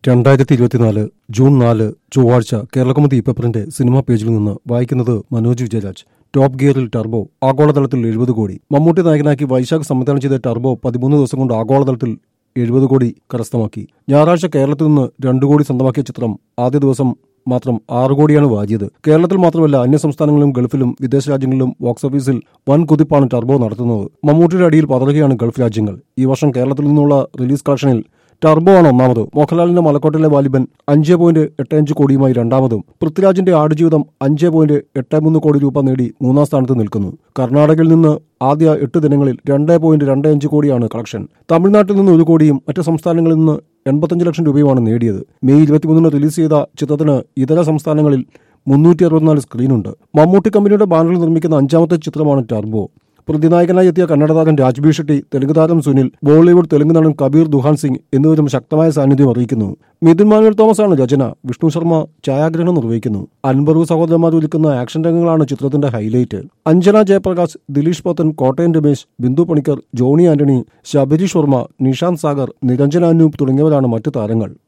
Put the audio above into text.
രണ്ടായിരത്തി ഇരുപത്തിനാല് ജൂൺ നാല് ചൊവ്വാഴ്ച കേരളകൗമുദി പേപ്പറിന്റെ സിനിമാ പേജിൽ നിന്ന് വായിക്കുന്നത് മനോജ് വിജയരാജ് ടോപ്പ് ഗിയറിൽ ടർബോ ആഗോളതലത്തിൽ എഴുപത് കോടി മമ്മൂട്ടി നായകനാക്കി വൈശാഖ് സംവിധാനം ചെയ്ത ടർബോ പതിമൂന്ന് ദിവസം കൊണ്ട് ആഗോളതലത്തിൽ എഴുപത് കോടി കരസ്ഥമാക്കി ഞായറാഴ്ച കേരളത്തിൽ നിന്ന് രണ്ടു കോടി സ്വന്തമാക്കിയ ചിത്രം ആദ്യ ദിവസം മാത്രം ആറ് കോടിയാണ് വാജിയത് കേരളത്തിൽ മാത്രമല്ല അന്യ സംസ്ഥാനങ്ങളിലും ഗൾഫിലും വിദേശ രാജ്യങ്ങളിലും ബോക്സ് ഓഫീസിൽ വൻ കുതിപ്പാണ് ടർബോ നടത്തുന്നത് മമ്മൂട്ടിയുടെ അടിയിൽ പതറുകയാണ് ഗൾഫ് രാജ്യങ്ങൾ ഈ വർഷം കേരളത്തിൽ നിന്നുള്ള റിലീസ് കളക്ഷനിൽ ടർബോ ആണ് ഒന്നാമത് മോഹൻലാലിന്റെ മലക്കോട്ടിലെ വാലിബൻ അഞ്ച് പോയിന്റ് എട്ട് അഞ്ച് കോടിയുമായി രണ്ടാമതും പൃഥ്വിരാജിന്റെ ആടുജീവിതം അഞ്ച് പോയിന്റ് എട്ട് മൂന്ന് കോടി രൂപ നേടി മൂന്നാം സ്ഥാനത്ത് നിൽക്കുന്നു കർണാടകയിൽ നിന്ന് ആദ്യ എട്ട് ദിനങ്ങളിൽ രണ്ട് പോയിന്റ് രണ്ട് അഞ്ച് കോടിയാണ് കളക്ഷൻ തമിഴ്നാട്ടിൽ നിന്ന് ഒരു കോടിയും മറ്റ് സംസ്ഥാനങ്ങളിൽ നിന്ന് എൺപത്തഞ്ച് ലക്ഷം രൂപയുമാണ് നേടിയത് മെയ് ഇരുപത്തിമൂന്നിന് റിലീസ് ചെയ്ത ചിത്രത്തിന് ഇതര സംസ്ഥാനങ്ങളിൽ മുന്നൂറ്റി അറുപത്തിനാല് സ്ക്രീനുണ്ട് മമ്മൂട്ടി കമ്പനിയുടെ ബാനറിൽ നിർമ്മിക്കുന്ന അഞ്ചാമത്തെ ചിത്രമാണ് ടർബോ പ്രതിനായകനായി എത്തിയ കന്നഡ താരം രാജ്ബി ഷെട്ടി തെലുങ്ക് താരം സുനിൽ ബോളിവുഡ് തെലുങ്ക് നടൻ കബീർ ദുഹാൻ സിംഗ് എന്നിവരും ശക്തമായ സാന്നിധ്യം അറിയിക്കുന്നു മിഥുൻ മാനുവൽ തോമസ് ആണ് രചന വിഷ്ണു ശർമ്മ ഛായാഗ്രഹണം നിർവഹിക്കുന്നു അൻപറു സഹോദരന്മാർ ഒരുക്കുന്ന ആക്ഷൻ രംഗങ്ങളാണ് ചിത്രത്തിന്റെ ഹൈലൈറ്റ് അഞ്ജന ജയപ്രകാശ് ദിലീഷ് പോത്തൻ കോട്ടയം രമേശ് ബിന്ദു പണിക്കർ ജോണി ആന്റണി ശബരി ശർമ്മ നിഷാന്ത് സാഗർ നിരഞ്ജന അനൂപ് തുടങ്ങിയവരാണ് മറ്റു താരങ്ങൾ